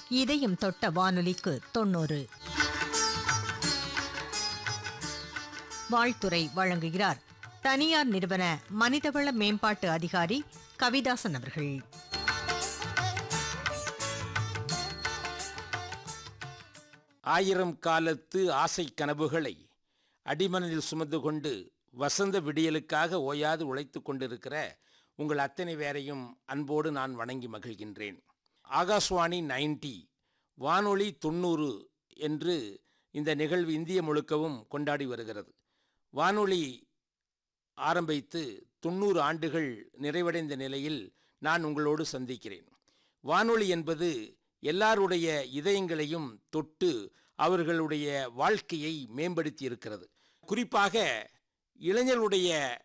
இதயம் தொட்ட வானொலிக்கு தொண்ணூறு வாழ்த்துரை வழங்குகிறார் தனியார் நிறுவன மனிதவள மேம்பாட்டு அதிகாரி கவிதாசன் அவர்கள் ஆயிரம் காலத்து ஆசை கனவுகளை அடிமனதில் சுமந்து கொண்டு வசந்த விடியலுக்காக ஓயாது உழைத்து கொண்டிருக்கிற உங்கள் அத்தனை பேரையும் அன்போடு நான் வணங்கி மகிழ்கின்றேன் ஆகாஷ்வாணி நைன்டி வானொலி தொண்ணூறு என்று இந்த நிகழ்வு இந்திய முழுக்கவும் கொண்டாடி வருகிறது வானொலி ஆரம்பித்து தொண்ணூறு ஆண்டுகள் நிறைவடைந்த நிலையில் நான் உங்களோடு சந்திக்கிறேன் வானொலி என்பது எல்லாருடைய இதயங்களையும் தொட்டு அவர்களுடைய வாழ்க்கையை மேம்படுத்தி இருக்கிறது குறிப்பாக இளைஞருடைய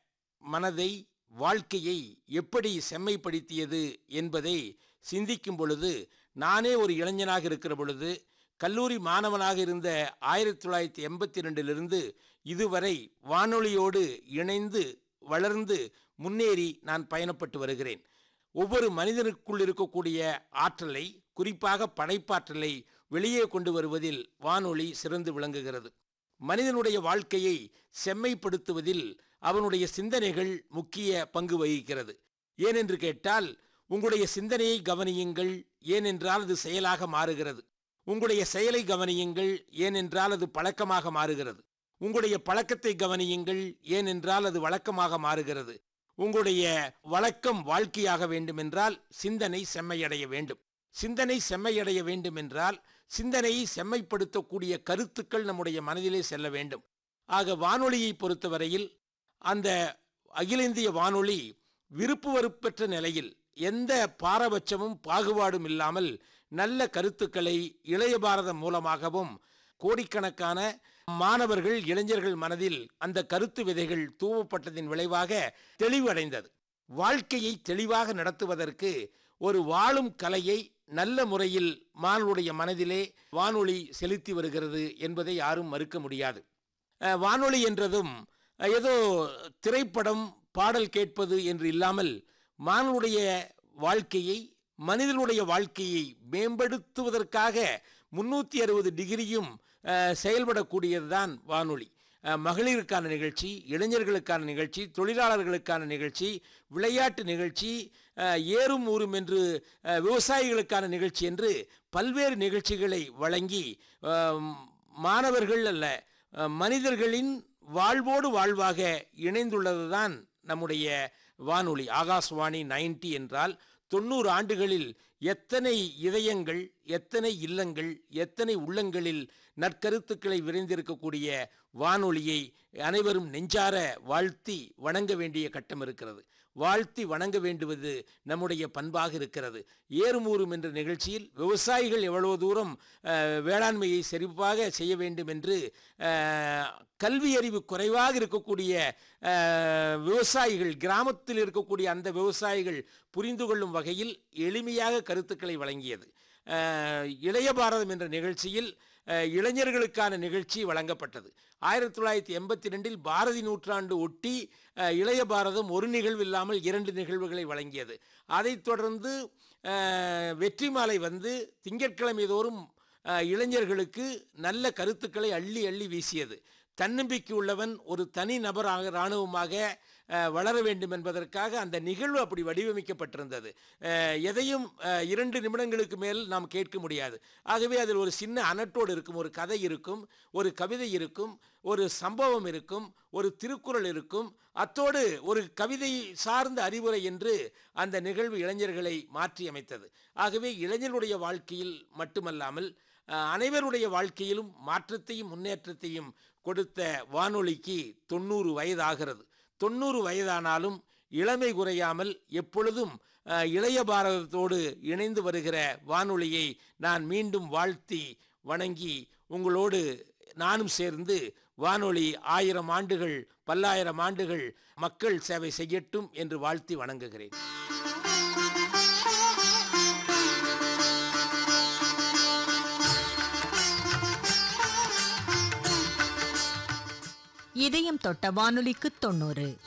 மனதை வாழ்க்கையை எப்படி செம்மைப்படுத்தியது என்பதை சிந்திக்கும் பொழுது நானே ஒரு இளைஞனாக இருக்கிற பொழுது கல்லூரி மாணவனாக இருந்த ஆயிரத்தி தொள்ளாயிரத்தி எண்பத்தி ரெண்டிலிருந்து இதுவரை வானொலியோடு இணைந்து வளர்ந்து முன்னேறி நான் பயணப்பட்டு வருகிறேன் ஒவ்வொரு மனிதனுக்குள் இருக்கக்கூடிய ஆற்றலை குறிப்பாக படைப்பாற்றலை வெளியே கொண்டு வருவதில் வானொலி சிறந்து விளங்குகிறது மனிதனுடைய வாழ்க்கையை செம்மைப்படுத்துவதில் அவனுடைய சிந்தனைகள் முக்கிய பங்கு வகிக்கிறது ஏனென்று கேட்டால் உங்களுடைய சிந்தனையை கவனியுங்கள் ஏனென்றால் அது செயலாக மாறுகிறது உங்களுடைய செயலை கவனியுங்கள் ஏனென்றால் அது பழக்கமாக மாறுகிறது உங்களுடைய பழக்கத்தை கவனியுங்கள் ஏனென்றால் அது வழக்கமாக மாறுகிறது உங்களுடைய வழக்கம் வாழ்க்கையாக வேண்டுமென்றால் சிந்தனை செம்மையடைய வேண்டும் சிந்தனை செம்மையடைய வேண்டும் என்றால் சிந்தனையை செம்மைப்படுத்தக்கூடிய கருத்துக்கள் நம்முடைய மனதிலே செல்ல வேண்டும் ஆக வானொலியை பொறுத்தவரையில் அந்த அகில இந்திய வானொலி விருப்பு வெறுப்பற்ற நிலையில் எந்த பாரபட்சமும் பாகுபாடும் இல்லாமல் நல்ல கருத்துக்களை இளைய பாரதம் மூலமாகவும் கோடிக்கணக்கான மாணவர்கள் இளைஞர்கள் மனதில் அந்த கருத்து விதைகள் தூவப்பட்டதின் விளைவாக தெளிவடைந்தது வாழ்க்கையை தெளிவாக நடத்துவதற்கு ஒரு வாழும் கலையை நல்ல முறையில் மாணவருடைய மனதிலே வானொலி செலுத்தி வருகிறது என்பதை யாரும் மறுக்க முடியாது அஹ், வானொலி என்றதும் அஹ், ஏதோ திரைப்படம் பாடல் கேட்பது என்று இல்லாமல் மாணவருடைய வாழ்க்கையை மனிதனுடைய வாழ்க்கையை மேம்படுத்துவதற்காக முன்னூற்றி அறுபது டிகிரியும் அஹ், செயல்படக்கூடியதுதான் வானொலி அஹ், மகளிருக்கான நிகழ்ச்சி இளைஞர்களுக்கான நிகழ்ச்சி தொழிலாளர்களுக்கான நிகழ்ச்சி விளையாட்டு நிகழ்ச்சி அஹ், ஏறும் ஊரும் என்று அஹ், விவசாயிகளுக்கான நிகழ்ச்சி என்று பல்வேறு நிகழ்ச்சிகளை வழங்கி அஹ், மாணவர்கள் அல்ல அஹ், மனிதர்களின் வாழ்வோடு வாழ்வாக இணைந்துள்ளதுதான் நம்முடைய வானொலி ஆகாஷ்வாணி நைன்டி என்றால் தொண்ணூறு ஆண்டுகளில் எத்தனை இதயங்கள் எத்தனை இல்லங்கள் எத்தனை உள்ளங்களில் நற்கருத்துக்களை விரைந்திருக்கக்கூடிய வானொலியை அனைவரும் நெஞ்சார வாழ்த்தி வணங்க வேண்டிய கட்டம் இருக்கிறது வாழ்த்தி வணங்க வேண்டுவது நம்முடைய பண்பாக இருக்கிறது ஏறுமூறும் என்ற நிகழ்ச்சியில் விவசாயிகள் எவ்வளவு தூரம் அஹ், வேளாண்மையை செழிப்பாக செய்ய வேண்டும் என்று அஹ், கல்வி அறிவு குறைவாக இருக்கக்கூடிய அஹ், விவசாயிகள் கிராமத்தில் இருக்கக்கூடிய அந்த விவசாயிகள் புரிந்து கொள்ளும் வகையில் எளிமையாக கருத்துக்களை வழங்கியது அஹ், இளைய பாரதம் என்ற நிகழ்ச்சியில் அஹ், இளைஞர்களுக்கான நிகழ்ச்சி வழங்கப்பட்டது ஆயிரத்தி தொள்ளாயிரத்தி எண்பத்தி ரெண்டில் பாரதி நூற்றாண்டு ஒட்டி அஹ், இளைய பாரதம் ஒரு நிகழ்வு இல்லாமல் இரண்டு நிகழ்வுகளை வழங்கியது அதைத் தொடர்ந்து அஹ், வெற்றி மாலை வந்து திங்கட்கிழமை தோறும் அஹ், இளைஞர்களுக்கு நல்ல கருத்துக்களை அள்ளி அள்ளி வீசியது தன்னம்பிக்கை உள்ளவன் ஒரு தனி நபராக இராணுவமாக அஹ், வளர வேண்டும் என்பதற்காக அந்த நிகழ்வு அப்படி வடிவமைக்கப்பட்டிருந்தது அஹ், எதையும் அஹ், இரண்டு நிமிடங்களுக்கு மேல் நாம் கேட்க முடியாது ஆகவே அதில் ஒரு சின்ன அனட்டோடு இருக்கும் ஒரு கதை இருக்கும் ஒரு கவிதை இருக்கும் ஒரு சம்பவம் இருக்கும் ஒரு திருக்குறள் இருக்கும் அத்தோடு ஒரு கவிதை சார்ந்த அறிவுரை என்று அந்த நிகழ்வு இளைஞர்களை மாற்றி அமைத்தது ஆகவே இளைஞர்களுடைய வாழ்க்கையில் மட்டுமல்லாமல் அஹ், அனைவருடைய வாழ்க்கையிலும் மாற்றத்தையும் முன்னேற்றத்தையும் கொடுத்த வானொலிக்கு தொண்ணூறு வயதாகிறது தொண்ணூறு வயதானாலும் இளமை குறையாமல் எப்பொழுதும் அஹ், இளைய பாரதத்தோடு இணைந்து வருகிற வானொலியை நான் மீண்டும் வாழ்த்தி வணங்கி உங்களோடு நானும் சேர்ந்து வானொலி ஆயிரம் ஆண்டுகள் பல்லாயிரம் ஆண்டுகள் மக்கள் சேவை செய்யட்டும் என்று வாழ்த்தி வணங்குகிறேன் இதயம் தொட்ட வானொலிக்கு தொண்ணூறு